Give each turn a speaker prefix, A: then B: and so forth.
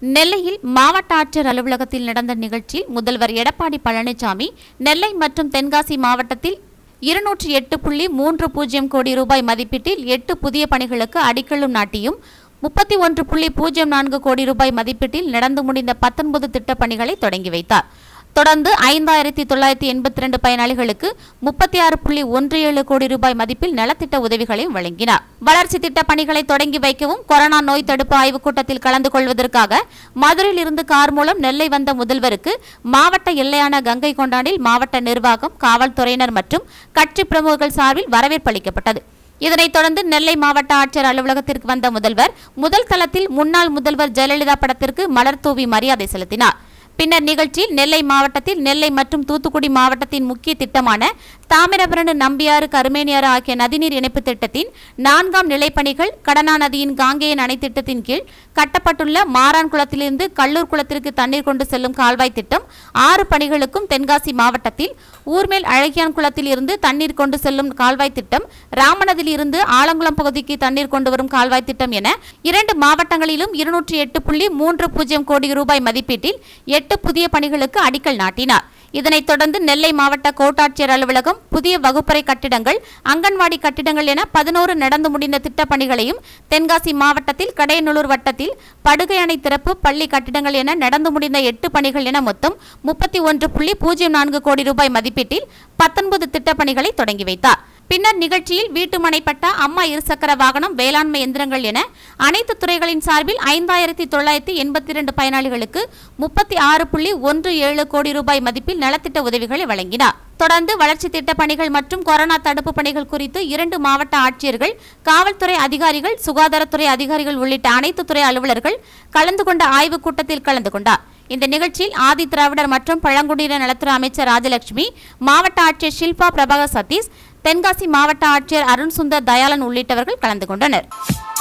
A: நெல்லையில் மாவட்ட ஆட்சியர் அலுவலகத்தில் நடந்த நிகழ்ச்சியில் முதல்வர் எடப்பாடி பழனிசாமி நெல்லை மற்றும் தென்காசி மாவட்டத்தில் இருநூற்றி எட்டு புள்ளி மூன்று பூஜ்ஜியம் கோடி ரூபாய் மதிப்பீட்டில் எட்டு புதிய பணிகளுக்கு அடிக்கல்லும் நாட்டியும் முப்பத்தி ஒன்று புள்ளி பூஜ்ஜியம் நான்கு கோடி ரூபாய் மதிப்பீட்டில் நடந்து முடிந்த பத்தொன்பது திட்டப் பணிகளை தொடங்கி வைத்தார் தொடர்ந்து ஐந்தாயிரத்தி தொள்ளாயிரத்தி எண்பத்தி ரெண்டு பயனாளிகளுக்கு முப்பத்தி ஆறு புள்ளி ஒன்று ஏழு கோடி ரூபாய் மதிப்பில் நலத்திட்ட உதவிகளையும் வழங்கினார் வளர்ச்சி திட்ட பணிகளை தொடங்கி வைக்கவும் கொரோனா நோய் தடுப்பு ஆய்வுக் கூட்டத்தில் கலந்து கொள்வதற்காக மதுரையில் இருந்து கார் மூலம் நெல்லை வந்த முதல்வருக்கு மாவட்ட எல்லையான கங்கை கொண்டானில் மாவட்ட நிர்வாகம் காவல்துறையினர் மற்றும் கட்சி பிரமுகர்கள் சார்பில் வரவேற்பு அளிக்கப்பட்டது இதனைத் தொடர்ந்து நெல்லை மாவட்ட ஆட்சியர் அலுவலகத்திற்கு வந்த முதல்வர் முதல் தளத்தில் முன்னாள் முதல்வர் ஜெயலலிதா படத்திற்கு மலர் தூவி மரியாதை செலுத்தினார் பின்னர் நிகழ்ச்சியில் நெல்லை மாவட்டத்தில் நெல்லை மற்றும் தூத்துக்குடி மாவட்டத்தின் முக்கிய திட்டமான தாமிரபரணி நம்பியாறு கருமேனியாறு ஆகிய நதிநீர் இணைப்பு திட்டத்தின் நான்காம் நிலைப்பணிகள் கடனா நதியின் காங்கேயன் அணை திட்டத்தின் கீழ் கட்டப்பட்டுள்ள மாரான் குளத்திலிருந்து கல்லூர் குளத்திற்கு தண்ணீர் கொண்டு செல்லும் கால்வாய் திட்டம் ஆறு பணிகளுக்கும் தென்காசி மாவட்டத்தில் ஊர்மேல் அழகியான் குளத்தில் இருந்து தண்ணீர் கொண்டு செல்லும் கால்வாய் திட்டம் ராமநதியில் இருந்து ஆலங்குளம் பகுதிக்கு தண்ணீர் கொண்டு வரும் கால்வாய் திட்டம் என இரண்டு மாவட்டங்களிலும் இருநூற்றி எட்டு புள்ளி மூன்று பூஜ்ஜியம் கோடி ரூபாய் மதிப்பீட்டில் எட்டு புதிய பணிகளுக்கு அடிக்கல் நாட்டினார் இதனைத் தொடர்ந்து நெல்லை மாவட்ட கோட்டாட்சியர் அலுவலகம் புதிய வகுப்பறை கட்டிடங்கள் அங்கன்வாடி கட்டிடங்கள் என பதினோரு நடந்து முடிந்த திட்டப் பணிகளையும் தென்காசி மாவட்டத்தில் கடையநல்லூர் வட்டத்தில் படுகை அணை திறப்பு பள்ளி கட்டிடங்கள் என நடந்து முடிந்த எட்டு பணிகள் என மொத்தம் முப்பத்தி ஒன்று புள்ளி பூஜ்ஜியம் நான்கு கோடி ரூபாய் மதிப்பீட்டில் பத்தொன்பது திட்டப் பணிகளை தொடங்கி வைத்தார் பின்னர் நிகழ்ச்சியில் வீட்டுமனை பட்டா அம்மா இருசக்கர வாகனம் வேளாண்மை எந்திரங்கள் என அனைத்து துறைகளின் சார்பில் ஐந்தாயிரத்தி தொள்ளாயிரத்தி எண்பத்தி இரண்டு பயனாளிகளுக்கு முப்பத்தி ஆறு புள்ளி ஒன்று ஏழு கோடி ரூபாய் மதிப்பில் நலத்திட்ட உதவிகளை வழங்கினார் தொடர்ந்து வளர்ச்சி திட்ட பணிகள் மற்றும் கொரோனா தடுப்பு பணிகள் குறித்து இரண்டு மாவட்ட ஆட்சியர்கள் காவல்துறை அதிகாரிகள் சுகாதாரத்துறை அதிகாரிகள் உள்ளிட்ட அனைத்து துறை அலுவலர்கள் கலந்து கொண்ட ஆய்வுக் கூட்டத்தில் கலந்து கொண்டார் இந்த நிகழ்ச்சியில் ஆதி திராவிடர் மற்றும் பழங்குடியினர் நலத்துறை அமைச்சர் ராஜலட்சுமி மாவட்ட ஆட்சியர் ஷில்பா பிரபாகர் சதீஷ் தென்காசி மாவட்ட ஆட்சியர் அருண் சுந்தர் தயாளன் உள்ளிட்டவர்கள் கலந்து கொண்டனர்